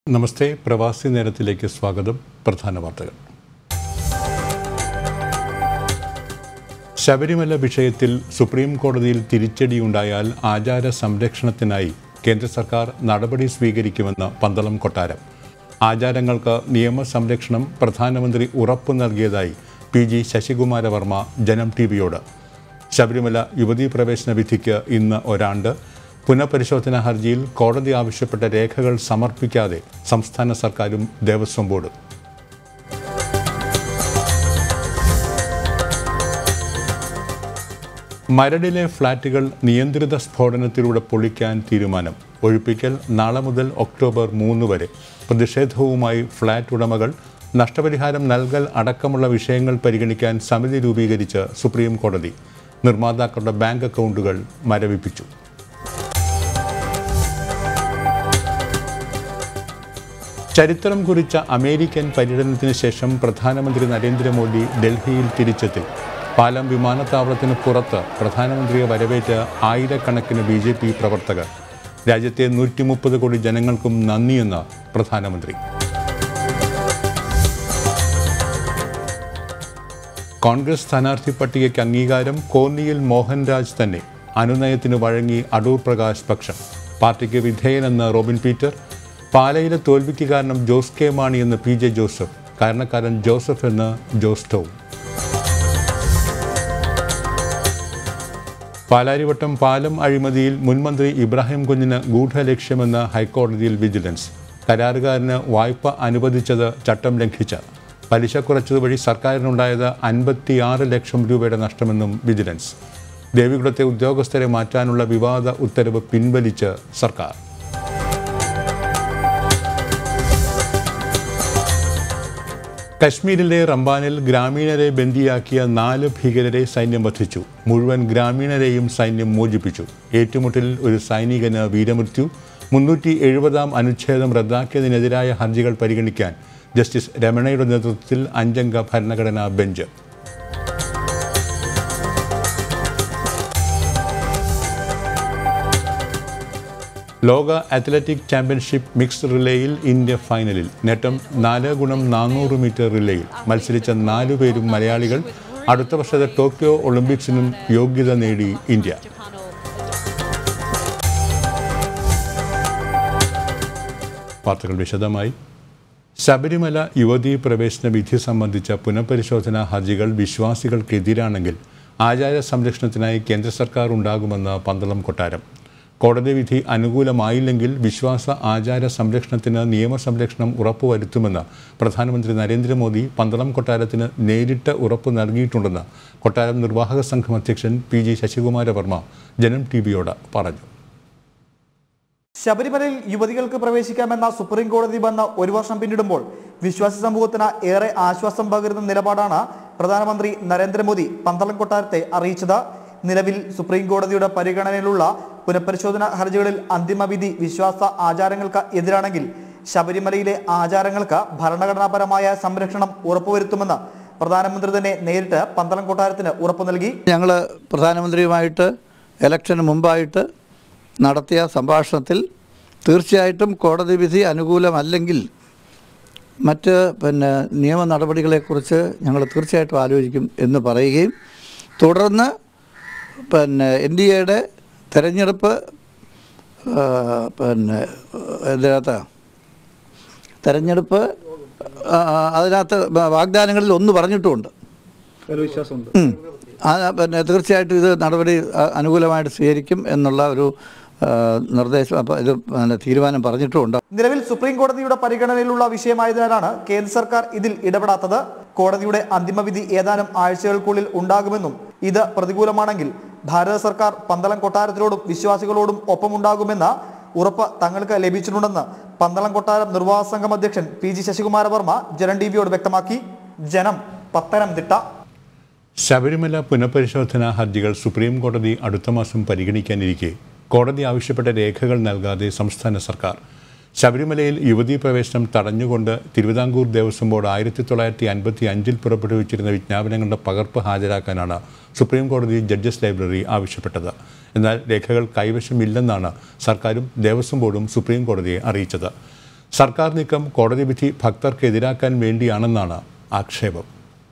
നമസ്തേ പ്രവാസി നേരത്തിലേക്ക് സ്വാഗതം പ്രധാന വാർത്തകൾ ശബരിമല വിഷയത്തിൽ സുപ്രീം കോടതിയിൽ തിരിച്ചടിയുണ്ടായാൽ ആചാര സംരക്ഷണത്തിനായി കേന്ദ്ര സർക്കാർ നടപടി സ്വീകരിക്കുമെന്ന് പന്തളം കൊട്ടാരം ആചാരങ്ങൾക്ക് നിയമ സംരക്ഷണം പ്രധാനമന്ത്രി ഉറപ്പു നൽകിയതായി പി ജി ശശികുമാര വർമ്മ ജനം ടി വിയോട് ശബരിമല യുവതീ പ്രവേശന വിധിക്ക് ഇന്ന് ഒരാണ്ട് പുനഃപരിശോധനാ ഹർജിയിൽ കോടതി ആവശ്യപ്പെട്ട രേഖകൾ സമർപ്പിക്കാതെ സംസ്ഥാന സർക്കാരും ദേവസ്വം ബോർഡും മരടിലെ ഫ്ളാറ്റുകൾ നിയന്ത്രിത സ്ഫോടനത്തിലൂടെ പൊളിക്കാൻ തീരുമാനം ഒഴിപ്പിക്കൽ നാളെ മുതൽ ഒക്ടോബർ മൂന്ന് വരെ പ്രതിഷേധവുമായി ഫ്ളാറ്റ് ഉടമകൾ നഷ്ടപരിഹാരം നൽകൽ അടക്കമുള്ള വിഷയങ്ങൾ പരിഗണിക്കാൻ സമിതി രൂപീകരിച്ച് സുപ്രീം കോടതി നിർമ്മാതാക്കളുടെ ബാങ്ക് അക്കൗണ്ടുകൾ മരവിപ്പിച്ചു ചരിത്രം കുറിച്ച അമേരിക്കൻ പര്യടനത്തിന് ശേഷം പ്രധാനമന്ത്രി നരേന്ദ്രമോദി ഡൽഹിയിൽ തിരിച്ചെത്തി പാലം വിമാനത്താവളത്തിന് പുറത്ത് പ്രധാനമന്ത്രിയെ വരവേറ്റ ആയിരക്കണക്കിന് ബി ജെ പി പ്രവർത്തകർ രാജ്യത്തെ നൂറ്റി മുപ്പത് കോടി ജനങ്ങൾക്കും നന്ദിയെന്ന് പ്രധാനമന്ത്രി കോൺഗ്രസ് സ്ഥാനാർത്ഥി പട്ടികയ്ക്ക് അംഗീകാരം കോന്നിയിൽ മോഹൻരാജ് തന്നെ അനുനയത്തിന് വഴങ്ങി അടൂർ പ്രകാശ് പക്ഷം പാർട്ടിക്ക് വിധേയനെന്ന് റോബിൻ പീറ്റർ പാലയിലെ തോൽവിക്ക് കാരണം ജോസ് കെ മാണി എന്ന് പി ജെ ജോസഫ് കാരണക്കാരൻ ജോസഫ് എന്ന് ജോസ് ടോം പാലാരിവട്ടം പാലം അഴിമതിയിൽ മുൻമന്ത്രി ഇബ്രാഹിം കുഞ്ഞിന് ഗൂഢലക്ഷ്യമെന്ന് ഹൈക്കോടതിയിൽ വിജിലൻസ് കരാറുകാരന് വായ്പ അനുവദിച്ചത് ചട്ടം ലംഘിച്ച പലിശ കുറച്ചതുവഴി സർക്കാരിനുണ്ടായത് അൻപത്തിയാറ് ലക്ഷം രൂപയുടെ നഷ്ടമെന്നും വിജിലൻസ് ദേവികുളത്തെ ഉദ്യോഗസ്ഥരെ മാറ്റാനുള്ള വിവാദ ഉത്തരവ് പിൻവലിച്ച് സർക്കാർ കശ്മീരിലെ റംബാനിൽ ഗ്രാമീണരെ ബന്ദിയാക്കിയ നാല് ഭീകരരെ സൈന്യം വധിച്ചു മുഴുവൻ ഗ്രാമീണരെയും സൈന്യം മോചിപ്പിച്ചു ഏറ്റുമുട്ടലിൽ ഒരു സൈനികന് വീരമൃത്യു മുന്നൂറ്റി എഴുപതാം അനുച്ഛേദം റദ്ദാക്കിയതിനെതിരായ ഹർജികൾ പരിഗണിക്കാൻ ജസ്റ്റിസ് രമണയുടെ നേതൃത്വത്തിൽ അഞ്ചംഗ ഭരണഘടനാ ബെഞ്ച് ലോക അത്ലറ്റിക് ചാമ്പ്യൻഷിപ്പ് മിക്സ്ഡ് റിലേയിൽ ഇന്ത്യ ഫൈനലിൽ നേട്ടം നാല് ഗുണം നാനൂറ് മീറ്റർ റിലേയിൽ മത്സരിച്ച നാലു പേരും മലയാളികൾ അടുത്ത വർഷത്തെ ടോക്കിയോ ഒളിമ്പിക്സിനും യോഗ്യത നേടി ഇന്ത്യ വാർത്തകൾ വിശദമായി ശബരിമല യുവതീ പ്രവേശന വിധി സംബന്ധിച്ച പുനഃപരിശോധനാ ഹർജികൾ വിശ്വാസികൾക്കെതിരാണെങ്കിൽ ആചാര സംരക്ഷണത്തിനായി കേന്ദ്ര സർക്കാർ ഉണ്ടാകുമെന്ന് പന്തളം കൊട്ടാരം കോടതി വിധി അനുകൂലമായില്ലെങ്കിൽ വിശ്വാസ ആചാര സംരക്ഷണത്തിന് നിയമസംരക്ഷണം ഉറപ്പുവരുത്തുമെന്ന് പ്രധാനമന്ത്രി നരേന്ദ്രമോദി പന്തളം കൊട്ടാരത്തിന് നേരിട്ട് ഉറപ്പ് നൽകിയിട്ടുണ്ടെന്ന് കൊട്ടാരം നിർവാഹക സംഘം അധ്യക്ഷൻ പി ജി ശശികുമാര വർമ്മ ജനം ടി വിയോട് പറഞ്ഞു ശബരിമലയിൽ യുവതികൾക്ക് പ്രവേശിക്കാമെന്ന സുപ്രീം കോടതി വന്ന് ഒരു വർഷം പിന്നിടുമ്പോൾ വിശ്വാസി സമൂഹത്തിന് ഏറെ ആശ്വാസം പകരുന്ന നിലപാടാണ് പ്രധാനമന്ത്രി നരേന്ദ്രമോദി പന്തളം കൊട്ടാരത്തെ അറിയിച്ചത് നിലവിൽ സുപ്രീം കോടതിയുടെ പരിഗണനയിലുള്ള പുനഃപരിശോധന ഹർജികളിൽ അന്തിമവിധി വിശ്വാസ ആചാരങ്ങൾക്ക് എതിരാണെങ്കിൽ ശബരിമലയിലെ ആചാരങ്ങൾക്ക് ഭരണഘടനാപരമായ സംരക്ഷണം ഉറപ്പുവരുത്തുമെന്ന് പ്രധാനമന്ത്രി തന്നെ നേരിട്ട് പന്തളം കൊട്ടാരത്തിന് ഉറപ്പു നൽകി ഞങ്ങൾ പ്രധാനമന്ത്രിയുമായിട്ട് ഇലക്ഷന് മുമ്പായിട്ട് നടത്തിയ സംഭാഷണത്തിൽ തീർച്ചയായിട്ടും കോടതി വിധി അനുകൂലമല്ലെങ്കിൽ മറ്റ് പിന്നെ നിയമ നടപടികളെക്കുറിച്ച് ഞങ്ങൾ തീർച്ചയായിട്ടും ആലോചിക്കും എന്ന് പറയുകയും തുടർന്ന് പിന്നെ എൻ ഡി എയുടെ തെരഞ്ഞെടുപ്പ് ആ, പിന്നെ ഇതിനകത്ത് തെരഞ്ഞെടുപ്പ് ആ, അതിനകത്ത് വാഗ്ദാനങ്ങളിൽ ഒന്ന് പറഞ്ഞിട്ടുമുണ്ട് ഉം. ആ, പിന്നെ തീർച്ചയായിട്ടും ഇത് നടപടി ആ, അനുകൂലമായിട്ട് സ്വീകരിക്കും എന്നുള്ള ഒരു ആ, നിർദ്ദേശം അപ്പോൾ ഇത് പിന്നെ തീരുമാനം പറഞ്ഞിട്ടുമുണ്ട് നിലവിൽ സുപ്രീം കോടതിയുടെ പരിഗണനയിലുള്ള വിഷയമായതിനാലാണ് കേന്ദ്ര സർക്കാർ ഇതിൽ ഇടപെടാത്തത് കോടതിയുടെ അന്തിമവിധി ഏതാനും ആഴ്ചകൾക്കുള്ളിൽ ഉണ്ടാകുമെന്നും ഇത് പ്രതികൂലമാണെങ്കിൽ ഭാരത സർക്കാർ പന്തളം കൊട്ടാരത്തിനോടും വിശ്വാസികളോടും ഒപ്പമുണ്ടാകുമെന്ന ഉറപ്പ് തങ്ങൾക്ക് ലഭിച്ചിട്ടുണ്ടെന്ന് പന്തളം കൊട്ടാരം നിർവാഹക സംഘം അധ്യക്ഷൻ പി ജി ശശികുമാര വർമ്മ ജനം ടി വിയോട് വ്യക്തമാക്കി ജനം പത്തനംതിട്ട ശബരിമല പുനഃപരിശോധനാ ഹർജികൾ സുപ്രീം കോടതി അടുത്ത മാസം പരിഗണിക്കാനിരിക്കെ കോടതി ആവശ്യപ്പെട്ട രേഖകൾ നൽകാതെ സംസ്ഥാന സർക്കാർ ശബരിമലയിൽ യുവതീ പ്രവേശനം തടഞ്ഞുകൊണ്ട് തിരുവിതാംകൂർ ദേവസ്വം ബോർഡ് ആയിരത്തി തൊള്ളായിരത്തി അൻപത്തി അഞ്ചിൽ പുറപ്പെടുവിച്ചിരുന്ന വിജ്ഞാപനങ്ങളുടെ പകർപ്പ് ഹാജരാക്കാനാണ് സുപ്രീം കോടതി ജഡ്ജസ് ലൈബ്രറി ആവശ്യപ്പെട്ടത് എന്നാൽ രേഖകൾ കൈവശമില്ലെന്നാണ് സർക്കാരും ദേവസ്വം ബോർഡും സുപ്രീം കോടതിയെ അറിയിച്ചത് സർക്കാർ നീക്കം കോടതി വിധി ഭക്തർക്ക് എതിരാക്കാൻ വേണ്ടിയാണെന്നാണ് ആക്ഷേപം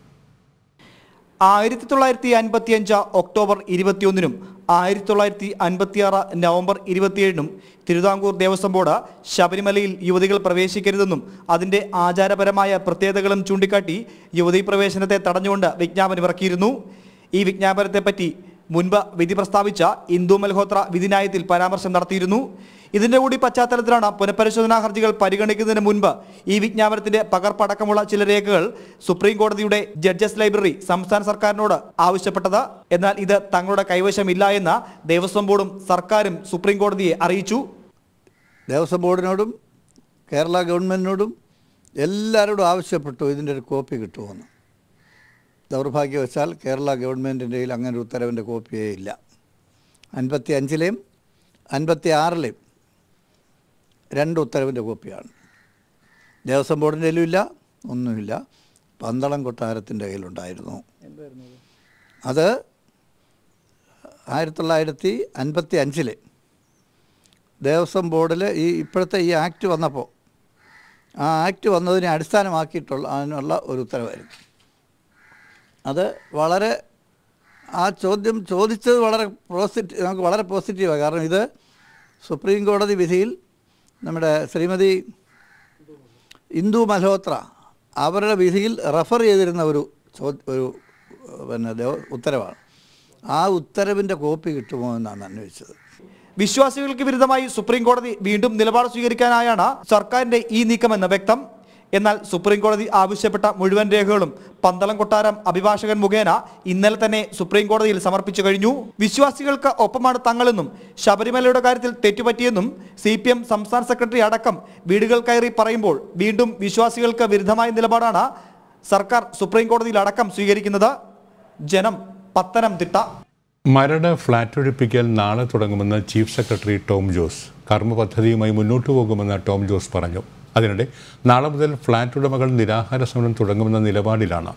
ആയിരത്തി തൊള്ളായിരത്തി അൻപത്തി അഞ്ച് ഒക്ടോബർ ഇരുപത്തിയൊന്നിനും ആയിരത്തി തൊള്ളായിരത്തി അൻപത്തിയാറ് നവംബർ ഇരുപത്തിയേഴിനും തിരുവിതാംകൂർ ദേവസ്വം ബോർഡ് ശബരിമലയിൽ യുവതികൾ പ്രവേശിക്കരുതെന്നും അതിന്റെ ആചാരപരമായ പ്രത്യേകതകളും ചൂണ്ടിക്കാട്ടി യുവതീ പ്രവേശനത്തെ തടഞ്ഞുകൊണ്ട് വിജ്ഞാപനമിറക്കിയിരുന്നു ഈ വിജ്ഞാപനത്തെപ്പറ്റി മുൻപ് വിധി പ്രസ്താവിച്ച ഇന്ദു മൽഹോത്ര വിധിന്യായത്തിൽ പരാമർശം നടത്തിയിരുന്നു ഇതിന്റെ കൂടി പശ്ചാത്തലത്തിലാണ് പുനഃപരിശോധനാ ഹർജികൾ പരിഗണിക്കുന്നതിന് മുൻപ് ഈ വിജ്ഞാപനത്തിന്റെ പകർപ്പടക്കമുള്ള ചില രേഖകൾ സുപ്രീം കോടതിയുടെ ജഡ്ജസ് ലൈബ്രറി സംസ്ഥാന സർക്കാരിനോട് ആവശ്യപ്പെട്ടത് എന്നാൽ ഇത് തങ്ങളുടെ കൈവശമില്ല എന്ന് ദേവസ്വം ബോർഡും സർക്കാരും സുപ്രീം കോടതിയെ അറിയിച്ചു ദേവസ്വം ബോർഡിനോടും കേരള ഗവൺമെൻറ്റിനോടും എല്ലാവരോടും ആവശ്യപ്പെട്ടു ഇതിൻ്റെ ഒരു കോപ്പി കിട്ടുമെന്ന് ദൗർഭാഗ്യവശാൽ കേരള ഗവൺമെൻറ്റിൻ്റെ കയ്യിൽ അങ്ങനെ ഒരു ഉത്തരവിൻ്റെ കോപ്പിയേ ഇല്ല അൻപത്തി അഞ്ചിലെയും അൻപത്തി ആറിലെയും രണ്ട് ഉത്തരവിൻ്റെ കോപ്പിയാണ് ദേവസ്വം ബോർഡിൻ്റെ കയ്യിലും ഇല്ല ഒന്നുമില്ല പന്തളം കൊട്ടാരത്തിൻ്റെ കയ്യിലുണ്ടായിരുന്നു അത് ആയിരത്തി തൊള്ളായിരത്തി അൻപത്തി അഞ്ചിലെ ദേവസ്വം ബോർഡിൽ ഈ ഇപ്പോഴത്തെ ഈ ആക്ട് വന്നപ്പോൾ ആ ആക്ട് വന്നതിനെ അടിസ്ഥാനമാക്കിയിട്ടുള്ള അതിനുള്ള ഒരു ഉത്തരവായിരുന്നു അത് വളരെ ആ ചോദ്യം ചോദിച്ചത് വളരെ പോസിറ്റീവ് നമുക്ക് വളരെ പോസിറ്റീവാണ് കാരണം ഇത് സുപ്രീം കോടതി വിധിയിൽ നമ്മുടെ ശ്രീമതി ഇന്ദു മൽഹോത്ര അവരുടെ വിധിയിൽ റെഫർ ചെയ്തിരുന്ന ഒരു ചോ ഒരു പിന്നെ ദേവ- ഉത്തരവാണ് ആ ഉത്തരവിൻ്റെ കോപ്പി കിട്ടുമോ എന്നാണ് അന്വേഷിച്ചത് വിശ്വാസികൾക്ക് വിരുദ്ധമായി സുപ്രീം കോടതി വീണ്ടും നിലപാട് സ്വീകരിക്കാനായാണ് സർക്കാരിന്റെ ഈ നീക്കമെന്ന് വ്യക്തം എന്നാൽ സുപ്രീം കോടതി ആവശ്യപ്പെട്ട മുഴുവൻ രേഖകളും പന്തളം കൊട്ടാരം അഭിഭാഷകൻ മുഖേന ഇന്നലെ തന്നെ സുപ്രീം കോടതിയിൽ സമർപ്പിച്ചു കഴിഞ്ഞു വിശ്വാസികൾക്ക് ഒപ്പമാണ് തങ്ങളെന്നും ശബരിമലയുടെ കാര്യത്തിൽ തെറ്റുപറ്റിയെന്നും സി പി എം സംസ്ഥാന സെക്രട്ടറി അടക്കം വീടുകൾ കയറി പറയുമ്പോൾ വീണ്ടും വിശ്വാസികൾക്ക് വിരുദ്ധമായ നിലപാടാണ് സർക്കാർ സുപ്രീം കോടതിയിൽ അടക്കം സ്വീകരിക്കുന്നത് ജനം പത്തനംതിട്ട മരട് ഫ്ളാറ്റ് ഒഴിപ്പിക്കൽ നാളെ തുടങ്ങുമെന്ന് ചീഫ് സെക്രട്ടറി ടോം ജോസ് കർമ്മ പദ്ധതിയുമായി മുന്നോട്ടു പോകുമെന്ന് ടോം ജോസ് പറഞ്ഞു അതിനിടെ നാളെ മുതൽ ഫ്ളാറ്റ് ഉടമകൾ നിരാഹാര സമരം തുടങ്ങുമെന്ന നിലപാടിലാണ്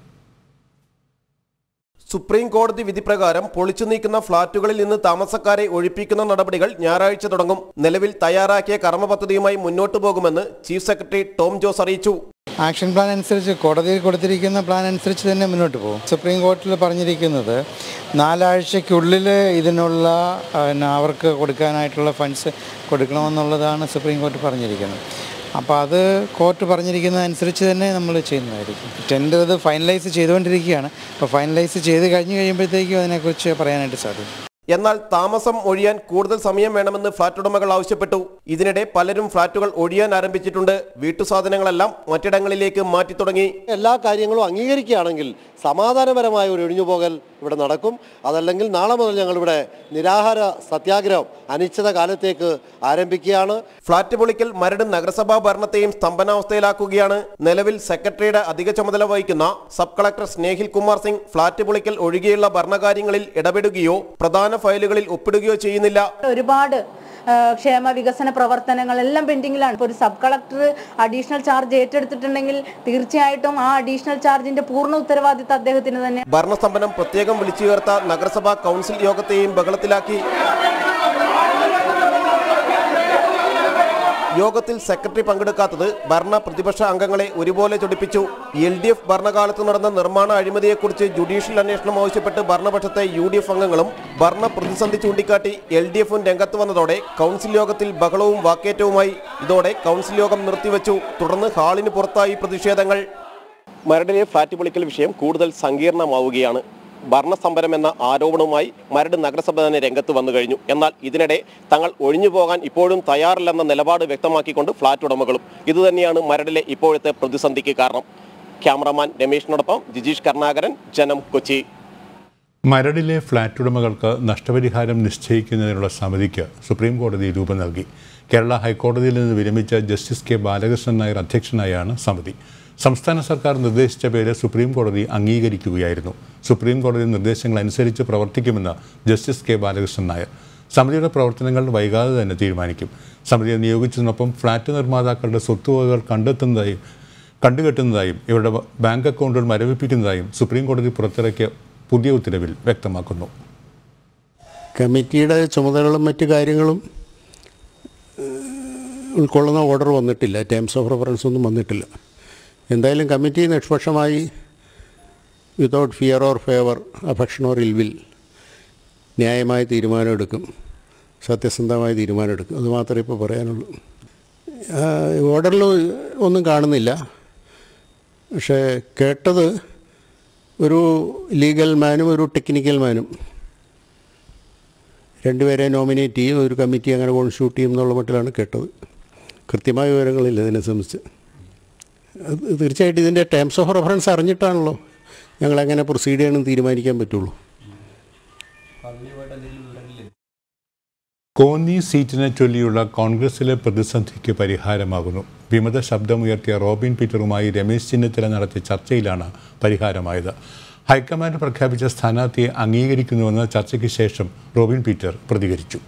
സുപ്രീം കോടതി വിധി പ്രകാരം പൊളിച്ചു നീക്കുന്ന ഫ്ളാറ്റുകളിൽ നിന്ന് താമസക്കാരെ ഒഴിപ്പിക്കുന്ന നടപടികൾ ഞായറാഴ്ച തുടങ്ങും നിലവിൽ തയ്യാറാക്കിയ കർമ്മ പദ്ധതിയുമായി മുന്നോട്ടു പോകുമെന്ന് ചീഫ് സെക്രട്ടറി ടോം ജോസ് അറിയിച്ചു ആക്ഷൻ പ്ലാൻ അനുസരിച്ച് കോടതിയിൽ കൊടുത്തിരിക്കുന്ന പ്ലാൻ അനുസരിച്ച് തന്നെ മുന്നോട്ട് പോകും സുപ്രീം കോടതിയിൽ പറഞ്ഞിരിക്കുന്നത് നാലാഴ്ചയ്ക്കുള്ളിൽ ഇതിനുള്ള ആ, പിന്നെ അവർക്ക് കൊടുക്കാനായിട്ടുള്ള ഫണ്ട്സ് കൊടുക്കണമെന്നുള്ളതാണ് സുപ്രീം കോടതി പറഞ്ഞിരിക്കുന്നത് അപ്പോൾ അത് കോർട്ട് പറഞ്ഞിരിക്കുന്നത് അനുസരിച്ച് തന്നെ നമ്മൾ ചെയ്യുന്നതായിരിക്കും ടെൻഡർ ഇത് ഫൈനലൈസ് ചെയ്തുകൊണ്ടിരിക്കുകയാണ് അപ്പോൾ ഫൈനലൈസ് ചെയ്ത് കഴിഞ്ഞ് കഴിയുമ്പോഴത്തേക്കും അതിനെക്കുറിച്ച് പറയാനായിട്ട് സാധിക്കും എന്നാൽ താമസം ഒഴിയാൻ കൂടുതൽ സമയം വേണമെന്ന് ഫ്ളാറ്റ് ഉടമകൾ ആവശ്യപ്പെട്ടു ഇതിനിടെ പലരും ഫ്ളാറ്റുകൾ ഒഴിയാൻ ആരംഭിച്ചിട്ടുണ്ട് വീട്ടുസാധനങ്ങളെല്ലാം മറ്റിടങ്ങളിലേക്ക് മാറ്റി തുടങ്ങി എല്ലാ കാര്യങ്ങളും അംഗീകരിക്കുകയാണെങ്കിൽ സമാധാനപരമായ ഒരു ഒഴിഞ്ഞുപോകൽ ഇവിടെ നടക്കും അതല്ലെങ്കിൽ നാളെ മുതൽ ഞങ്ങളിവിടെ നിരാഹാര സത്യാഗ്രഹം അനിശ്ചിത കാലത്തേക്ക് ആരംഭിക്കുകയാണ് ഫ്ളാറ്റ് പൊളിക്കൽ മരട് നഗരസഭാ ഭരണത്തെയും സ്തംഭനാവസ്ഥയിലാക്കുകയാണ് നിലവിൽ സെക്രട്ടറിയുടെ അധിക ചുമതല വഹിക്കുന്ന sub collector Snehil Kumar Singh flat പൊളിക്കൽ ഒഴികെയുള്ള ഭരണകാര്യങ്ങളിൽ ഇടപെടുകയോ പ്രധാന ഫയലുകളിൽ ഒപ്പിടുകയോ ചെയ്യുന്നില്ല ഒരുപാട് ആ, ക്ഷേമ വികസന പ്രവർത്തനങ്ങളെല്ലാം പെൻഡിങ്ങിലാണ് ഇപ്പോൾ ഒരു സബ് കളക്ടർ അഡീഷണൽ ചാർജ് ഏറ്റെടുത്തിട്ടുണ്ടെങ്കിൽ തീർച്ചയായിട്ടും ആ അഡീഷണൽ ചാർജിന്റെ പൂർണ്ണ ഉത്തരവാദിത്തം അദ്ദേഹത്തിന് തന്നെ ഭരണസ്തംഭനം പ്രത്യേകം വിളിച്ചു ചേർത്ത നഗരസഭാ കൗൺസിൽ യോഗത്തെയും ബഹളത്തിലാക്കി യോഗത്തിൽ സെക്രട്ടറി പങ്കെടുക്കാത്തത് ഭരണ പ്രതിപക്ഷ അംഗങ്ങളെ ഒരുപോലെ ചൊടിപ്പിച്ചു എൽ ഡി എഫ് ഭരണകാലത്ത് നടന്ന നിർമ്മാണ അഴിമതിയെക്കുറിച്ച് ജുഡീഷ്യൽ അന്വേഷണം ആവശ്യപ്പെട്ട് ഭരണപക്ഷത്തെ യു ഡി എഫ് അംഗങ്ങളും ഭരണ പ്രതിസന്ധി ചൂണ്ടിക്കാട്ടി എൽ ഡി എഫും രംഗത്ത് വന്നതോടെ കൗൺസിൽ യോഗത്തിൽ ബഹളവും വാക്കേറ്റവുമായി ഇതോടെ കൗൺസിൽ യോഗം നിർത്തിവെച്ചു തുടർന്ന് ഹാളിന് പുറത്തായി പ്രതിഷേധങ്ങൾ മരടിലെ ഫ്ളാറ്റ് പൊളിക്കൽ വിഷയം കൂടുതൽ സങ്കീർണമാവുകയാണ് ഭരണസംഭരം എന്ന ആരോപണവുമായി മരട് നഗരസഭ തന്നെ രംഗത്ത് വന്നു കഴിഞ്ഞു എന്നാൽ ഇതിനിടെ തങ്ങൾ ഒഴിഞ്ഞു പോകാൻ ഇപ്പോഴും തയ്യാറില്ലെന്ന നിലപാട് വ്യക്തമാക്കിക്കൊണ്ട് ഫ്ളാറ്റ് ഉടമകളും ഇതുതന്നെയാണ് മരടിലെ ഇപ്പോഴത്തെ പ്രതിസന്ധിക്ക് കാരണം ക്യാമറമാൻ രമേഷിനോടൊപ്പം ജിജീഷ് കരുണാകരൻ ജനം കൊച്ചി മരടിലെ ഫ്ളാറ്റ് ഉടമകൾക്ക് നഷ്ടപരിഹാരം നിശ്ചയിക്കുന്നതിനുള്ള സമിതിക്ക് സുപ്രീം കോടതി രൂപം നൽകി കേരള ഹൈക്കോടതിയിൽ നിന്ന് വിരമിച്ച ജസ്റ്റിസ് കെ ബാലകൃഷ്ണൻ നായർ അധ്യക്ഷനായാണ് സമിതി സംസ്ഥാന സർക്കാർ നിർദ്ദേശിച്ച പേര് സുപ്രീം കോടതി അംഗീകരിക്കുകയായിരുന്നു സുപ്രീം കോടതി നിർദ്ദേശങ്ങൾ അനുസരിച്ച് പ്രവർത്തിക്കുമെന്ന് ജസ്റ്റിസ് കെ ബാലകൃഷ്ണൻ നായർ സമിതിയുടെ പ്രവർത്തനങ്ങൾ വൈകാതെ തന്നെ തീരുമാനിക്കും സമിതിയെ നിയോഗിച്ചതിനൊപ്പം ഫ്ളാറ്റ് നിർമ്മാതാക്കളുടെ സ്വത്തുവകകൾ കണ്ടെത്തുന്നതായും കണ്ടുകെട്ടുന്നതായും ഇവരുടെ ബാങ്ക് അക്കൗണ്ടുകൾ മരവിപ്പിക്കുന്നതായും സുപ്രീം കോടതി പുറത്തിറക്കിയ പുതിയ ഉത്തരവിൽ വ്യക്തമാക്കുന്നു കമ്മിറ്റിയുടെ ചുമതലകളും മറ്റു കാര്യങ്ങളും ഉൾക്കൊള്ളുന്ന ഓർഡർ വന്നിട്ടില്ല ടേംസ് ഓഫ് റെഫറൻസ് ഒന്നും വന്നിട്ടില്ല എന്തായാലും കമ്മിറ്റി നിഷ്പക്ഷമായി without fear or favour affection or ill will ന്യായമായ തീരുമാനമെടുക്കും സത്യസന്ധമായ തീരുമാനമെടുക്കും അത് മാത്രമേ ഇപ്പോൾ പറയാനുള്ളൂ ആ, ഓർഡറിൽ ഒന്നും കാണുന്നില്ല പക്ഷേ കേട്ടത് ഒരു ലീഗൽ മാനും ഒരു ടെക്നിക്കൽ മാനും രണ്ടുപേരെ നോമിനേറ്റ് ചെയ്യും ഒരു കമ്മിറ്റി അങ്ങനെ കോൺസ്റ്റിറ്റ്യൂട്ട് ചെയ്യും എന്നുള്ള മട്ടിലാണ് കേട്ടത് കൃത്യമായ വിവരങ്ങളില്ല ഇതിനെ സംബന്ധിച്ച് അത് തീർച്ചയായിട്ടും ഇതിൻ്റെ ടേംസ് ഓഫ് റെഫറൻസ് അറിഞ്ഞിട്ടാണല്ലോ ഞങ്ങളെങ്ങനെ പ്രൊസീഡ് ചെയ്യണമെന്ന് തീരുമാനിക്കാൻ പറ്റുള്ളൂ കോന്നി സീറ്റിനെ ചൊല്ലിയുള്ള കോൺഗ്രസിലെ പ്രതിസന്ധിക്ക് പരിഹാരമാകുന്നു വിമത ശബ്ദമുയർത്തിയ റോബിൻ പീറ്ററുമായി രമേശ് ചെന്നിത്തല നടത്തിയ ചർച്ചയിലാണ് പരിഹാരമായത് ഹൈക്കമാൻഡ് പ്രഖ്യാപിച്ച സ്ഥാനാർത്ഥിയെ അംഗീകരിക്കുന്നുവെന്ന ചർച്ചയ്ക്ക് ശേഷം റോബിൻ പീറ്റർ പ്രതികരിച്ചു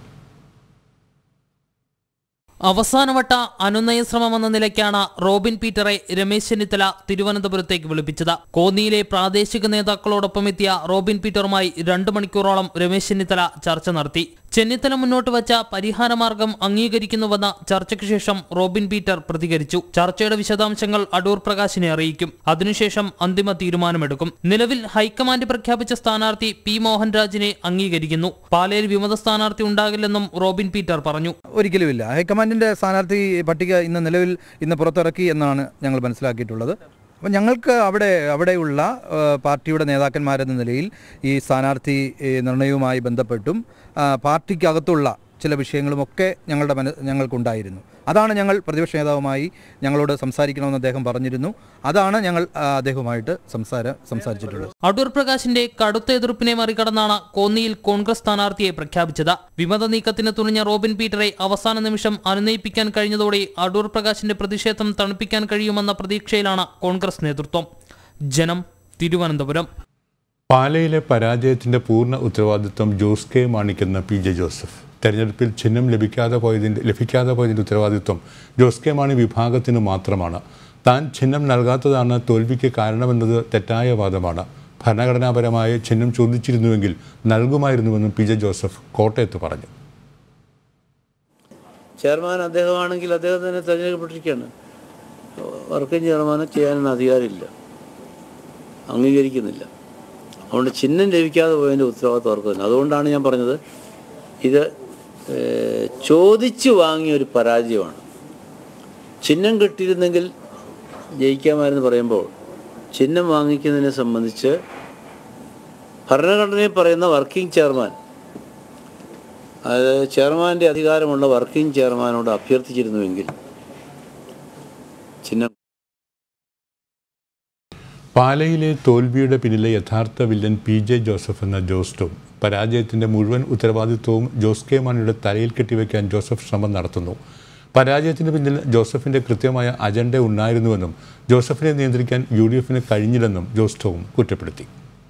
അവസാനവട്ട അനുനയ ശ്രമമെന്ന നിലയ്ക്കാണ് റോബിൻ പീറ്ററെ രമേശ് ചെന്നിത്തല തിരുവനന്തപുരത്തേക്ക് വിളിപ്പിച്ചത് കോന്നിയിലെ പ്രാദേശിക നേതാക്കളോടൊപ്പം എത്തിയ റോബിൻ പീറ്ററുമായി രണ്ടു മണിക്കൂറോളം രമേശ് ചെന്നിത്തല ചർച്ച നടത്തി ചെന്നിത്തല മുന്നോട്ട് വച്ച പരിഹാരമാർഗം അംഗീകരിക്കുന്നുവെന്ന ചർച്ചയ്ക്ക് ശേഷം റോബിൻ പീറ്റർ പ്രതികരിച്ചു ചർച്ചയുടെ വിശദാംശങ്ങൾ അടൂർ പ്രകാശിനെ അറിയിക്കും അതിനുശേഷം അന്തിമ തീരുമാനമെടുക്കും നിലവിൽ ഹൈക്കമാൻഡ് പ്രഖ്യാപിച്ച സ്ഥാനാർത്ഥി പി മോഹൻരാജിനെ അംഗീകരിക്കുന്നു പാലയിൽ വിമത സ്ഥാനാർത്ഥി ഉണ്ടാകില്ലെന്നും റോബിൻ പീറ്റർ പറഞ്ഞു ഒരിക്കലുമില്ല ഹൈക്കമാൻഡിൻ്റെ സ്ഥാനാർത്ഥി പട്ടിക ഇന്ന് നിലവിൽ ഇന്ന് പുറത്തിറക്കി എന്നാണ് ഞങ്ങൾ മനസ്സിലാക്കിയിട്ടുള്ളത് അപ്പോൾ ഞങ്ങൾക്ക് അവിടെ അവിടെയുള്ള ആ, പാർട്ടിയുടെ നേതാക്കന്മാരെന്ന നിലയിൽ ഈ സ്ഥാനാർത്ഥി ഏ, നിർണയവുമായി ബന്ധപ്പെട്ടും ആ, പാർട്ടിക്കകത്തുള്ള ചില വിഷയങ്ങളുമൊക്കെ ഞങ്ങളുടെ മന ഞങ്ങൾക്കുണ്ടായിരുന്നു അതാണ് ഞങ്ങൾ പ്രതിപക്ഷ നേതാവുമായി ഞങ്ങളോട് സംസാരിക്കണമെന്ന് അദ്ദേഹം പറഞ്ഞിരുന്നു അതാണ് ഞങ്ങൾ ആ, അദ്ദേഹവുമായിട്ട് സംസാരം സംസാരിച്ചിട്ടുള്ളത് അടൂർ പ്രകാശിന്റെ കടുത്ത എതിർപ്പിനെ മറികടന്നാണ് കോന്നിയിൽ കോൺഗ്രസ് സ്ഥാനാർത്ഥിയെ പ്രഖ്യാപിച്ചത് വിമത നീക്കത്തിന് തുനിഞ്ഞ റോബിൻ പീറ്ററെ അവസാന നിമിഷം അനുനയിപ്പിക്കാൻ കഴിഞ്ഞതോടെ അടൂർ പ്രകാശിന്റെ പ്രതിഷേധം തണുപ്പിക്കാൻ കഴിയുമെന്ന പ്രതീക്ഷയിലാണ് കോൺഗ്രസ് നേതൃത്വം ജനം തിരുവനന്തപുരം പാലയിലെ പരാജയത്തിന്റെ പൂർണ്ണ ഉത്തരവാദിത്വം ജോസ് കെ മാണിക്കെന്ന് പി ജെ ജോസഫ് തെരഞ്ഞെടുപ്പിൽ ചിഹ്നം ലഭിക്കാതെ പോയതിൻ്റെ ലഭിക്കാതെ പോയതിൻ്റെ ഉത്തരവാദിത്വം ജോസ് കെ മാണി വിഭാഗത്തിന് മാത്രമാണ് താൻ ചിഹ്നം നൽകാത്തതാണ് തോൽവിക്ക് കാരണമെന്നത് തെറ്റായ വാദമാണ് ഭരണഘടനാപരമായ ചിഹ്നം ചോദിച്ചിരുന്നുവെങ്കിൽ നൽകുമായിരുന്നുവെന്നും പി ജെ ജോസഫ് കോട്ടയത്ത് പറഞ്ഞു ചെയർമാൻ അദ്ദേഹമാണെങ്കിൽ അദ്ദേഹം തന്നെ തിരഞ്ഞെടുക്കപ്പെട്ടിരിക്കുകയാണ് വർക്കിംഗ് ചെയർമാന് ചെയ്യാനൊന്നും അധികാരമില്ല അംഗീകരിക്കുന്നില്ല അതുകൊണ്ട് ചിഹ്നം ലഭിക്കാതെ പോയതിൻ്റെ ഉത്തരവാദിത്വം അവർക്ക് തന്നെ അതുകൊണ്ടാണ് ഞാൻ പറഞ്ഞത് ഇത് ഏഹ്, ചോദിച്ചു വാങ്ങിയ ഒരു പരാജയമാണ് ചിഹ്നം കിട്ടിയിരുന്നെങ്കിൽ ജയിക്കാമായിരുന്നു പറയുമ്പോൾ ചിഹ്നം വാങ്ങിക്കുന്നതിനെ സംബന്ധിച്ച് ഭരണഘടനയിൽ പറയുന്ന വർക്കിംഗ് ചെയർമാൻ അതായത് ചെയർമാൻ്റെ അധികാരമുള്ള വർക്കിംഗ് ചെയർമാനോട് അഭ്യർത്ഥിച്ചിരുന്നുവെങ്കിൽ ചിഹ്നം പാലയിലെ തോൽവിയുടെ പിന്നിലെ യഥാർത്ഥ വില്ലൻ പി ജെ ജോസഫ് എന്ന ജോസ് ടോം പരാജയത്തിന്റെ മുഴുവൻ ഉത്തരവാദിത്വവും ജോസ് കെ മാണിയുടെ തലയിൽ കെട്ടിവെക്കാൻ ജോസഫ് ശ്രമം നടത്തുന്നു പരാജയത്തിന് പിന്നിൽ ജോസഫിന്റെ കൃത്യമായ അജണ്ട ഉണ്ടായിരുന്നുവെന്നും ജോസഫിനെ നിയന്ത്രിക്കാൻ യു ഡി എഫിന് കഴിഞ്ഞില്ലെന്നും ജോസ് ടോം കുറ്റപ്പെടുത്തി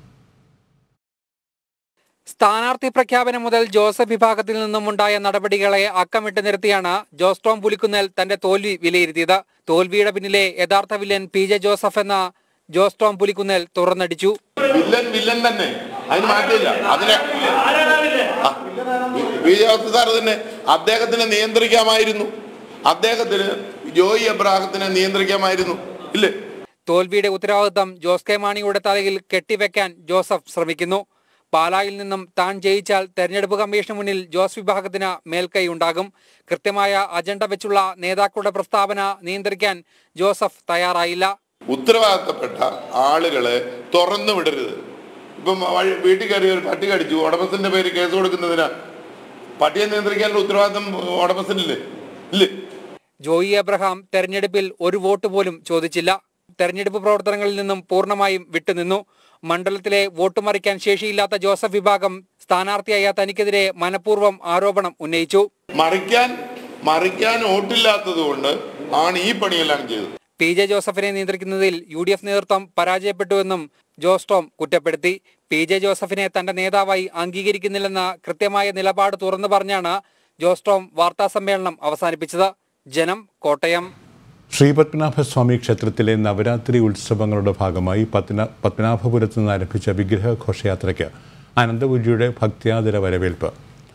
സ്ഥാനാർത്ഥി പ്രഖ്യാപനം മുതൽ ജോസഫ് വിഭാഗത്തിൽ നിന്നുമുണ്ടായ നടപടികളെ അക്കമിട്ട് നിർത്തിയാണ് ജോസ് ടോം പുലിക്കുന്നേൽ തന്റെ തോൽവി വിലയിരുത്തിയത് തോൽവിയുടെ പിന്നിലെ യഥാർത്ഥ വില്ലൻ പി ജെ ജോസഫ് എന്ന ജോസ് ടോം പുലിക്കുന്നേൽ തുറന്നടിച്ചു വില്ലൻ വില്ലൻ തന്നെ അതിന് മാറ്റില്ല അതിനെ ആ, വി ജോസഫ് സാർ തന്നെ അദ്ദേഹത്തിനെ നിയന്ത്രിക്കാമായിരുന്നു അദ്ദേഹത്തിന് ജോയി എബ്രാഹത്തിനെ നിയന്ത്രിക്കാമായിരുന്നു ഇല്ലേ തോൽവിയുടെ ഉത്തരവാദിത്തം ജോസ് കെ മാണിയുടെ തലയിൽ കെട്ടിവെക്കാൻ ജോസഫ് ശ്രമിക്കുന്നു പാലായിൽ നിന്നും താൻ ജയിച്ചാൽ തെരഞ്ഞെടുപ്പ് കമ്മീഷന് മുന്നിൽ ജോസ് വിഭാഗത്തിന് മേൽക്കൈ ഉണ്ടാകും കൃത്യമായ അജണ്ട വെച്ചുള്ള നേതാക്കളുടെ പ്രസ്താവന നിയന്ത്രിക്കാൻ ജോസഫ് തയ്യാറായില്ല ഉത്തരവാദിത്തപ്പെട്ട ആളുകളെ തുറന്നു വിടരുത് ഇപ്പം വഴി- വീട്ടിൽ കയറി ഒരു പട്ടി കടിച്ചു ഉടമസ്ഥന്റെ പേര് കേസ് കൊടുക്കുന്നതിനാ പട്ടിയെ നിയന്ത്രിക്കാനുള്ള ഉത്തരവാദിത്തം ഉടമസ്ഥനില്ലേ ഇല്ലേ ജോയി എബ്രഹാം തെരഞ്ഞെടുപ്പിൽ ഒരു വോട്ട് പോലും ചോദിച്ചില്ല തെരഞ്ഞെടുപ്പ് പ്രവർത്തനങ്ങളിൽ നിന്നും പൂർണ്ണമായും വിട്ടുനിന്നു മണ്ഡലത്തിലെ വോട്ട് മറിക്കാൻ ശേഷിയില്ലാത്ത ജോസഫ് വിഭാഗം സ്ഥാനാർത്ഥിയായ തനിക്കെതിരെ മനഃപൂർവ്വം ആരോപണം ഉന്നയിച്ചു മറിക്കാൻ മറിക്കാൻ വോട്ടില്ലാത്തത് കൊണ്ട് ആണ് ഈ പണിയെല്ലാം ചെയ്തത് പി ജെ ജോസഫിനെ നിയന്ത്രിക്കുന്നതിൽ യു ഡി എഫ് നേതൃത്വം പരാജയപ്പെട്ടുവെന്നും ജോസ് ടോം കുറ്റപ്പെടുത്തി പി ജെ ജോസഫിനെ തന്റെ നേതാവായി അംഗീകരിക്കുന്നില്ലെന്ന കൃത്യമായ നിലപാട് തുറന്നു പറഞ്ഞാണ് ജോസ് ടോം വാർത്താസമ്മേളനം അവസാനിപ്പിച്ചത് ജനം കോട്ടയം ശ്രീപത്മനാഭസ്വാമി ക്ഷേത്രത്തിലെ നവരാത്രി ഉത്സവങ്ങളുടെ ഭാഗമായി പത്മന പത്മനാഭപുരത്ത് നിന്ന് ആരംഭിച്ച വിഗ്രഹ ഘോഷയാത്രയ്ക്ക് അനന്തപുരിയുടെ ഭക്ത്യാദര വരവേൽപ്പ്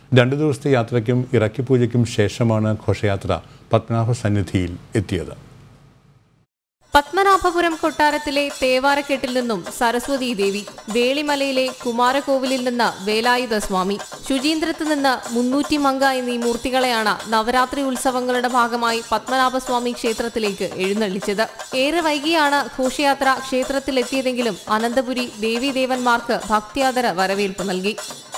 രണ്ടു ദിവസത്തെ യാത്രയ്ക്കും ഇറക്കിപ്പൂജയ്ക്കും ശേഷമാണ് ഘോഷയാത്ര പത്മനാഭ സന്നിധിയിൽ എത്തിയത് പത്മനാഭപുരം കൊട്ടാരത്തിലെ തേവാരക്കെട്ടിൽ നിന്നും സരസ്വതി ദേവി വേളിമലയിലെ കുമാരകോവിലിൽ നിന്ന് വേലായുധ സ്വാമി ശുചീന്ദ്രത്ത് നിന്ന് മുന്നൂറ്റി മങ്ക എന്നീ മൂർത്തികളെയാണ് നവരാത്രി ഉത്സവങ്ങളുടെ ഭാഗമായി പത്മനാഭസ്വാമി ക്ഷേത്രത്തിലേക്ക് എഴുന്നള്ളിച്ചത് ഏറെ വൈകിയാണ് ഘോഷയാത്ര ക്ഷേത്രത്തിലെത്തിയതെങ്കിലും അനന്തപുരി ദേവീദേവന്മാർക്ക് ഭക്തിയാദര വരവേൽപ്പ് നൽകി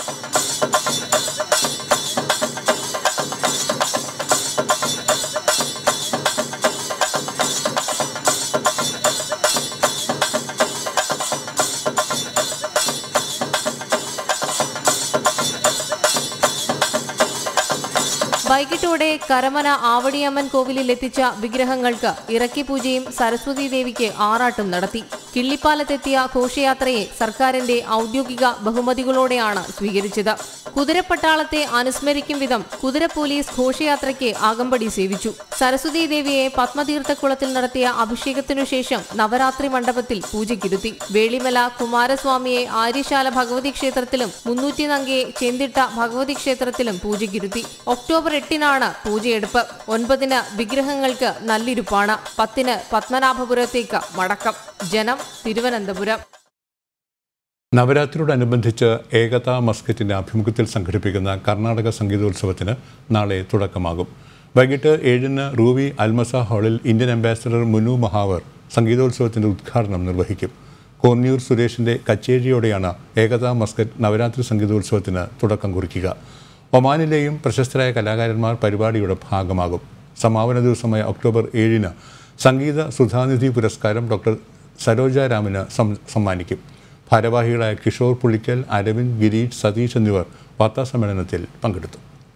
വൈകിട്ടോടെ കരമന ആവടിയമ്മൻ കോവിലിൽ എത്തിച്ച വിഗ്രഹങ്ങൾക്ക് ഇറക്കി പൂജയും സരസ്വതി ദേവിക്ക് ആറാട്ടും നടത്തി കിള്ളിപ്പാലത്തെത്തിയ ഘോഷയാത്രയെ സർക്കാരിന്റെ ഔദ്യോഗിക ബഹുമതികളോടെയാണ് സ്വീകരിച്ചത് കുതിരപ്പട്ടാളത്തെ അനുസ്മരിക്കും വിധം കുതിര പോലീസ് ഘോഷയാത്രയ്ക്ക് അകമ്പടി സേവിച്ചു സരസ്വതി ദേവിയെ പത്മതീർത്ഥക്കുളത്തിൽ നടത്തിയ അഭിഷേകത്തിനു ശേഷം നവരാത്രി മണ്ഡപത്തിൽ പൂജയ്ക്കിരുത്തി വേളിമല കുമാരസ്വാമിയെ ആര്യശാല ഭഗവതി ക്ഷേത്രത്തിലും മുന്നൂറ്റി നങ്കയെ ചെന്തിട്ട ഭഗവതി ക്ഷേത്രത്തിലും പൂജയ്ക്കിരുത്തി ഒക്ടോബർ എട്ടിനാണ് പൂജയെടുപ്പ് ഒൻപതിന് വിഗ്രഹങ്ങൾക്ക് നല്ലിരുപ്പാണ് പത്തിന് പത്മനാഭപുരത്തേക്ക് മടക്കം ജനം തിരുവനന്തപുരം നവരാത്രിയോടനുബന്ധിച്ച് ഏകതാ മസ്കറ്റിന്റെ ആഭിമുഖ്യത്തിൽ സംഘടിപ്പിക്കുന്ന കർണാടക സംഗീതോത്സവത്തിന് നാളെ തുടക്കമാകും വൈകിട്ട് ഏഴിന് റൂവി അൽമസ ഹാളിൽ ഇന്ത്യൻ അംബാസഡർ മുനു മഹാവർ സംഗീതോത്സവത്തിന്റെ ഉദ്ഘാടനം നിർവഹിക്കും കോന്നിയൂർ സുരേഷിന്റെ കച്ചേരിയോടെയാണ് ഏകതാ മസ്കറ്റ് നവരാത്രി സംഗീതോത്സവത്തിന് തുടക്കം കുറിക്കുക ഒമാനിലെയും പ്രശസ്തരായ കലാകാരന്മാർ പരിപാടിയുടെ ഭാഗമാകും സമാപന ദിവസമായ ഒക്ടോബർ ഏഴിന് സംഗീത സുധാനിധി പുരസ്കാരം ഡോക്ടർ സരോജ രാമന് സം- സമ്മാനിക്കും ഭാരവാഹികളായ കിഷോർ പുളിക്കൽ അരവിന്ദ് ഗിരീഷ് സതീഷ് എന്നിവർ വാർത്താസമ്മേളനത്തിൽ പങ്കെടുത്തു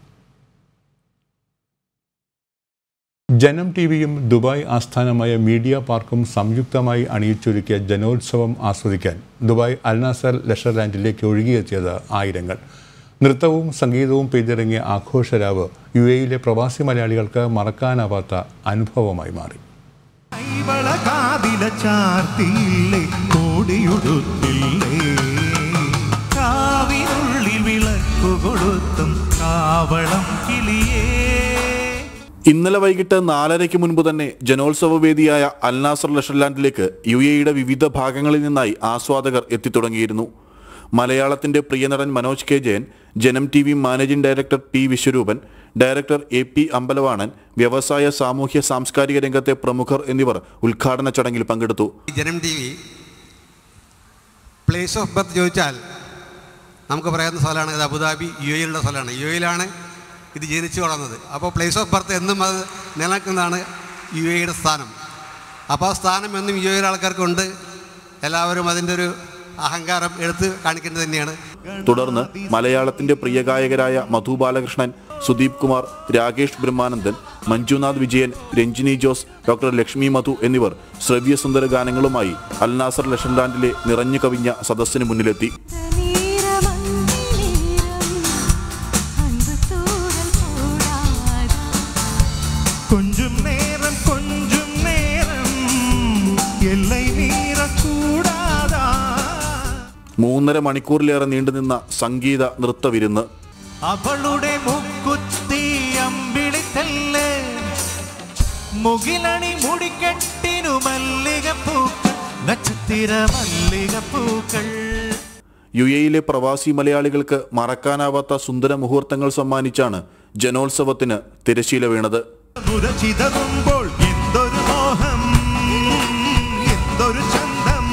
ജനം ടി വിയും ദുബായ് ആസ്ഥാനമായ മീഡിയ പാർക്കും സംയുക്തമായി അണിയിച്ചൊരുക്കിയ ജനോത്സവം ആസ്വദിക്കാൻ ദുബായ് അൽനാസർ ലഷർ ലാൻഡിലേക്ക് ഒഴുകിയെത്തിയത് ആയിരങ്ങൾ നൃത്തവും സംഗീതവും പെയ്തിറങ്ങിയ ആഘോഷരാവ് യു എയിലെ പ്രവാസി മലയാളികൾക്ക് മറക്കാനാവാത്ത അനുഭവമായി മാറി കൈവള കാതില ചാർത്തിയില്ലേ കോടിയുടുത്തില്ലേ കാവിനുള്ളിൽ വിളക്കു കൊടുത്തും കാവളം കിളിയേ ഇന്നലെ വൈകിട്ട് നാലരയ്ക്ക് മുൻപ് തന്നെ ജനോത്സവ വേദിയായ അൽനാസർ ലഷർലാൻഡിലേക്ക് യു എയുടെ വിവിധ ഭാഗങ്ങളിൽ നിന്നായി ആസ്വാദകർ എത്തിത്തുടങ്ങിയിരുന്നു മലയാളത്തിന്റെ പ്രിയനടൻ Manoj K Jayan Janam T V managing director P Viswaroopan director A P Ambalavanan വ്യവസായ സാമൂഹ്യ സാംസ്കാരിക രംഗത്തെ പ്രമുഖർ എന്നിവർ ഉദ്ഘാടന ചടങ്ങിൽ പങ്കെടുത്തു Janam T V place of birth ചോദിച്ചാൽ നമുക്ക് പറയുന്ന സ്ഥലമാണ് ഇത് അബുദാബി യു എയിലുള്ള സ്ഥലമാണ് യു എയിലാണ് ഇത് ജനിച്ചു വളർന്നത് അപ്പോൾ പ്ലേസ് ഓഫ് ബർത്ത് എന്നും അത് നിലനിൽക്കുന്നതാണ് യു എയുടെ സ്ഥാനം അപ്പോൾ ആ സ്ഥാനം എന്നും യു എയിലെ ആൾക്കാർക്കുണ്ട് എല്ലാവരും അതിൻ്റെ ഒരു അഹങ്കാരം എടുത്ത് കാണിക്കേണ്ടത് തന്നെയാണ് തുടർന്ന് മലയാളത്തിന്റെ പ്രിയ ഗായകരായ മധു ബാലകൃഷ്ണൻ സുദീപ് കുമാർ രാകേഷ് ബ്രഹ്മാനന്ദൻ മഞ്ജുനാഥ് വിജയൻ രഞ്ജിനി ജോസ് ഡോക്ടർ ലക്ഷ്മി മധു എന്നിവർ ശ്രവ്യസുന്ദര ഗാനങ്ങളുമായി അൽനാസർ ലഷൻലാൻഡിലെ നിറഞ്ഞു കവിഞ്ഞ സദസ്സിന് മുന്നിലെത്തി கொஞ்சம் நேரம் கொஞ்சம் நேரம் எல்லை மீறக்கூடாதா മൂന്നര മണിക്കൂറിലേറെ നീണ്ടുനിന്ന സംഗീത നൃത്തവിരുന്ന് അവളുടെ മുക്കുത്തി അമ്പിളിത്തല്ലേ മുകിലണി മുടിക്കെട്ടിനു മല്ലികപ്പൂക്കൾ നക്ഷത്തിര മല്ലികപ്പൂക്കൾ യു എയിലെ പ്രവാസി മലയാളികൾക്ക് മറക്കാനാവാത്ത സുന്ദര മുഹൂർത്തങ്ങൾ സമ്മാനിച്ചാണ് ജനോത്സവത്തിന് തിരശീല വീണത് മുര ചിതറുമ്പോൾ എന്തൊരു മോഹം എന്തൊരു ചന്തം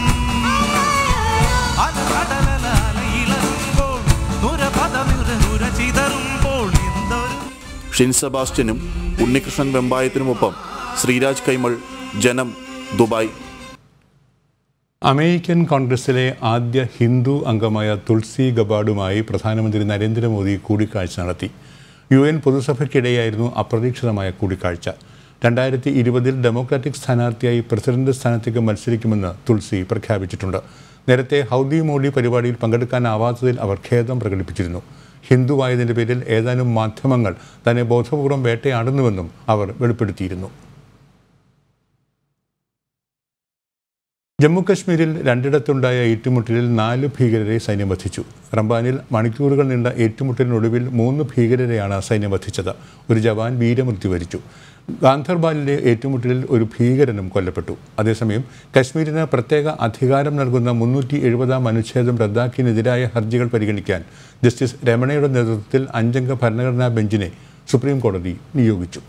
അലകടലലാലയിളകുമ്പോൾ നുരപദ നുര നുര ചിതറുമ്പോൾ എന്തൊരു ഷിൻ സെബാസ്റ്റ്യനും ഉണ്ണികൃഷ്ണൻ വെമ്പായത്തിനുമൊപ്പം ശ്രീരാജ് കൈമൾ ജനം ദുബായ് അമേരിക്കൻ കോൺഗ്രസിലെ ആദ്യ ഹിന്ദു അംഗമായ തുൾസി ഗബാർഡുമായി പ്രധാനമന്ത്രി നരേന്ദ്രമോദി കൂടിക്കാഴ്ച നടത്തി യു എൻ പൊതുസഭയ്ക്കിടെയായിരുന്നു അപ്രതീക്ഷിതമായ കൂടിക്കാഴ്ച രണ്ടായിരത്തി ഇരുപതിൽ ഡെമോക്രാറ്റിക് സ്ഥാനാർത്ഥിയായി പ്രസിഡന്റ് സ്ഥാനത്തേക്ക് മത്സരിക്കുമെന്ന് തുൾസി പ്രഖ്യാപിച്ചിട്ടുണ്ട് നേരത്തെ ഹൗദി മോഡി പരിപാടിയിൽ പങ്കെടുക്കാനാവാത്തതിൽ അവർ ഖേദം പ്രകടിപ്പിച്ചിരുന്നു ഹിന്ദുവായതിൻ്റെ പേരിൽ ഏതാനും മാധ്യമങ്ങൾ തന്നെ ബോധപൂർവം വേട്ടയാടുന്നുവെന്നും അവർ വെളിപ്പെടുത്തിയിരുന്നു ജമ്മു കശ്മീരിൽ രണ്ടിടത്തുണ്ടായ ഏറ്റുമുട്ടലിൽ നാല് ഭീകരരെ സൈന്യം വധിച്ചു റംബാനിൽ മണിക്കൂറുകൾ നീണ്ട ഏറ്റുമുട്ടലിനൊടുവിൽ മൂന്ന് ഭീകരരെയാണ് സൈന്യം വധിച്ചത് ഒരു ജവാൻ വീരമൃത്യു വരിച്ചു ഗാന്ധർബാലിലെ ഏറ്റുമുട്ടലിൽ ഒരു ഭീകരനും കൊല്ലപ്പെട്ടു അതേസമയം കശ്മീരിന് പ്രത്യേക അധികാരം നൽകുന്ന മുന്നൂറ്റി എഴുപതാം അനുച്ഛേദം റദ്ദാക്കിയതിനെതിരായ ഹർജികൾ പരിഗണിക്കാൻ ജസ്റ്റിസ് രമണയുടെ നേതൃത്വത്തിൽ അഞ്ചംഗ ഭരണഘടനാ ബെഞ്ചിനെ സുപ്രീം കോടതി നിയോഗിച്ചു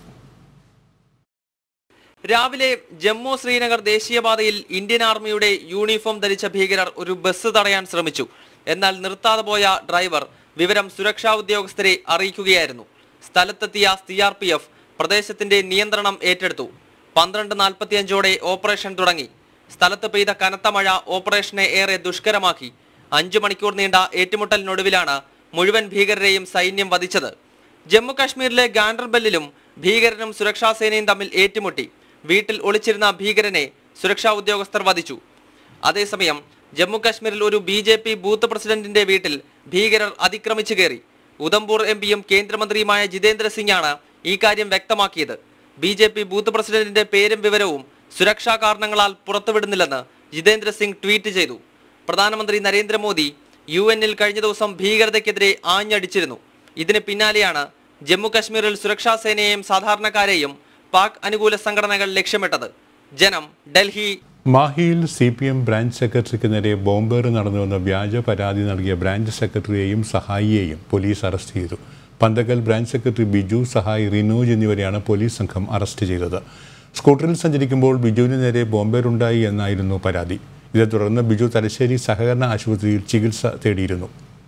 രാവിലെ ജമ്മു ശ്രീനഗർ ദേശീയപാതയിൽ ഇന്ത്യൻ ആർമിയുടെ യൂണിഫോം ധരിച്ച ഭീകരർ ഒരു ബസ് തടയാൻ ശ്രമിച്ചു എന്നാൽ നിർത്താതെ പോയ ഡ്രൈവർ വിവരം സുരക്ഷാ ഉദ്യോഗസ്ഥരെ അറിയിക്കുകയായിരുന്നു സ്ഥലത്തെത്തിയ സി ആർ പി എഫ് പ്രദേശത്തിന്റെ നിയന്ത്രണം ഏറ്റെടുത്തു പന്ത്രണ്ട് നാൽപ്പത്തിയഞ്ചോടെ ഓപ്പറേഷൻ തുടങ്ങി സ്ഥലത്ത് പെയ്ത കനത്ത മഴ ഓപ്പറേഷനെ ഏറെ ദുഷ്കരമാക്കി അഞ്ചു മണിക്കൂർ നീണ്ട ഏറ്റുമുട്ടലിനൊടുവിലാണ് മുഴുവൻ ഭീകരരെയും സൈന്യം വധിച്ചത് ജമ്മു കാശ്മീരിലെ ഗാൻഡർബെല്ലിലും ഭീകരനും സുരക്ഷാ സേനയും തമ്മിൽ ഏറ്റുമുട്ടി വീട്ടിൽ ഒളിച്ചിരുന്ന ഭീകരനെ സുരക്ഷാ ഉദ്യോഗസ്ഥർ വധിച്ചു അതേസമയം ജമ്മു കാശ്മീരിൽ ഒരു ബി ജെ പി ബൂത്ത് പ്രസിഡന്റിന്റെ വീട്ടിൽ ഭീകരർ അതിക്രമിച്ചു കയറി ഉധംപൂർ എം പിയും കേന്ദ്രമന്ത്രിയുമായ ജിതേന്ദ്ര സിംഗാണ് ഈ കാര്യം വ്യക്തമാക്കിയത് ബി ജെ പി ബൂത്ത് പ്രസിഡന്റിന്റെ പേരും വിവരവും സുരക്ഷാ കാരണങ്ങളാൽ പുറത്തുവിടുന്നില്ലെന്ന് ജിതേന്ദ്ര സിംഗ് ട്വീറ്റ് ചെയ്തു പ്രധാനമന്ത്രി നരേന്ദ്രമോദി യു എന്നിൽ കഴിഞ്ഞ ദിവസം ഭീകരതയ്ക്കെതിരെ ആഞ്ഞടിച്ചിരുന്നു ഇതിന് പിന്നാലെയാണ് ജമ്മു കശ്മീരിൽ സുരക്ഷാ സേനയെയും സാധാരണക്കാരെയും പാക് അനുകൂല സംഘടനകൾ ലക്ഷ്യമിട്ടത് ജനം ഡൽഹി മാഹിയിൽ സി പി എം ബ്രാഞ്ച് സെക്രട്ടറിക്ക് നേരെ ബോംബേറ് നടന്നുവെന്ന വ്യാജ പരാതി നൽകിയ ബ്രാഞ്ച് സെക്രട്ടറിയെയും സഹായിയെയും പോലീസ് അറസ്റ്റ് ചെയ്തു പന്തകൽ ബ്രാഞ്ച് സെക്രട്ടറി ബിജു സഹായി റിനോജ് എന്നിവരെയാണ് പോലീസ് സംഘം അറസ്റ്റ് ചെയ്തത് സ്കൂട്ടറിൽ സഞ്ചരിക്കുമ്പോൾ ബിജുവിന് നേരെ ബോംബേറുണ്ടായി എന്നായിരുന്നു പരാതി ഇതേ തുടർന്ന് ബിജു തലശ്ശേരി സഹകരണ ആശുപത്രിയിൽ ചികിത്സ തേടിയിരുന്നു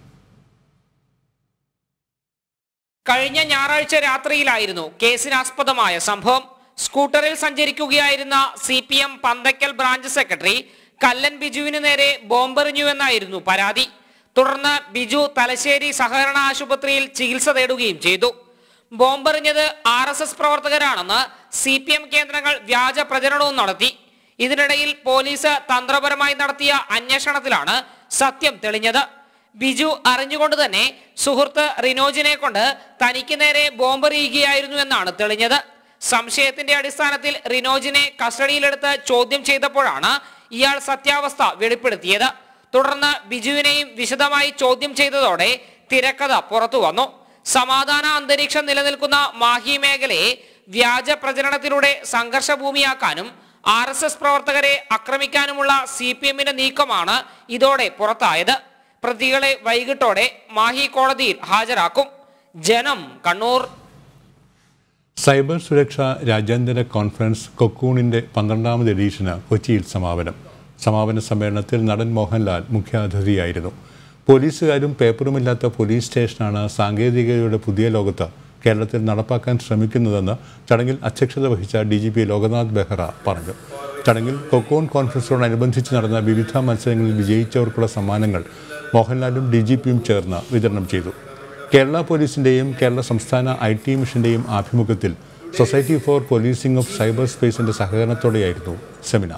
കഴിഞ്ഞ ഞായറാഴ്ച രാത്രിയിലായിരുന്നു കേസിനാസ്പദമായ സംഭവം സ്കൂട്ടറിൽ സഞ്ചരിക്കുകയായിരുന്ന C P M Panthakkal branch secretary Kallan ബിജുവിന് നേരെ ബോംബെറിഞ്ഞുവെന്നായിരുന്നു പരാതി തുടർന്ന് ബിജു തലശ്ശേരി സഹകരണ ആശുപത്രിയിൽ ചികിത്സ തേടുകയും ചെയ്തു ബോംബെറിഞ്ഞത് ആർ എസ് എസ് പ്രവർത്തകരാണെന്ന് സി പി എം കേന്ദ്രങ്ങൾ വ്യാജ പ്രചരണവും നടത്തി ഇതിനിടയിൽ പോലീസ് തന്ത്രപരമായി നടത്തിയ അന്വേഷണത്തിലാണ് സത്യം തെളിഞ്ഞത് ബിജു അറിഞ്ഞുകൊണ്ട് തന്നെ സുഹൃത്ത് റിനോജിനെ കൊണ്ട് തനിക്ക് നേരെ ബോംബെറിയുകയായിരുന്നു എന്നാണ് തെളിഞ്ഞത് സംശയത്തിന്റെ അടിസ്ഥാനത്തിൽ റിനോജിനെ കസ്റ്റഡിയിലെടുത്ത് ചോദ്യം ചെയ്തപ്പോഴാണ് ഇയാൾ സത്യാവസ്ഥ വെളിപ്പെടുത്തിയത് തുടർന്ന് ബിജുവിനെയും വിശദമായി ചോദ്യം ചെയ്തതോടെ തിരക്കഥ പുറത്തു വന്നു സമാധാന അന്തരീക്ഷം നിലനിൽക്കുന്ന മാഹി മേഖലയെ വ്യാജ പ്രചരണത്തിലൂടെ സംഘർഷഭൂമിയാക്കാനും ആർ എസ് എസ് പ്രവർത്തകരെ ആക്രമിക്കാനുമുള്ള സി പി എമ്മിന്റെ നീക്കമാണ് ഇതോടെ പുറത്തായത് പ്രതികളെ വൈകിട്ടോടെ മാഹി കോടതിയിൽ ഹാജരാക്കും ജനം കണ്ണൂർ സൈബർ സുരക്ഷ രാജ്യാന്തര കോൺഫറൻസ് കൊക്കൂണിൻ്റെ പന്ത്രണ്ടാമത് എഡീഷന് കൊച്ചിയിൽ സമാപനം സമാപന സമ്മേളനത്തിൽ നടൻ മോഹൻലാൽ മുഖ്യാതിഥിയായിരുന്നു പോലീസുകാരും പേപ്പറുമില്ലാത്ത പോലീസ് സ്റ്റേഷനാണ് സാങ്കേതികതയുടെ പുതിയ ലോകത്ത് കേരളത്തിൽ നടപ്പാക്കാൻ ശ്രമിക്കുന്നതെന്ന് ചടങ്ങിൽ അധ്യക്ഷത വഹിച്ച D G P Loknath Behera പറഞ്ഞു ചടങ്ങിൽ കൊക്കോൺ കോൺഫറൻസിനോടനുബന്ധിച്ച് നടന്ന വിവിധ മത്സരങ്ങളിൽ വിജയിച്ചവർക്കുള്ള സമ്മാനങ്ങൾ മോഹൻലാലും ഡി ജി പിയും ചേർന്ന് വിതരണം ചെയ്തു കേരള പോലീസിൻ്റെയും കേരള സംസ്ഥാന ഐ ടി മിഷൻ്റെയും ആഭിമുഖ്യത്തിൽ society for policing of cyber സ്പേസിൻ്റെ സഹകരണത്തോടെയായിരുന്നു seminar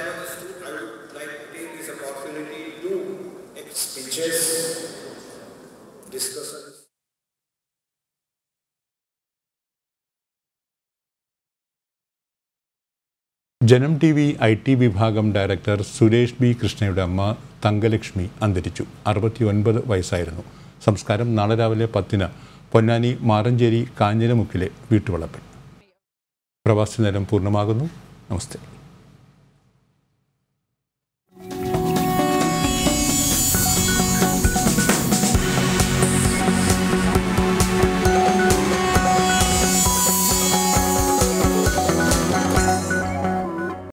Janam T V I T വിഭാഗം ഡയറക്ടർ സുരേഷ് ബി കൃഷ്ണയുടെ അമ്മ തങ്കലക്ഷ്മി അന്തരിച്ചു അറുപത്തിയൊൻപത് വയസ്സായിരുന്നു സംസ്കാരം നാളെ രാവിലെ പത്തിന് പൊന്നാനി മാറഞ്ചേരി കാഞ്ഞിരമുക്കിലെ വീട്ടുവളപ്പിൽ പ്രവാസി നേരം പൂർണ്ണമാകുന്നു നമസ്തേ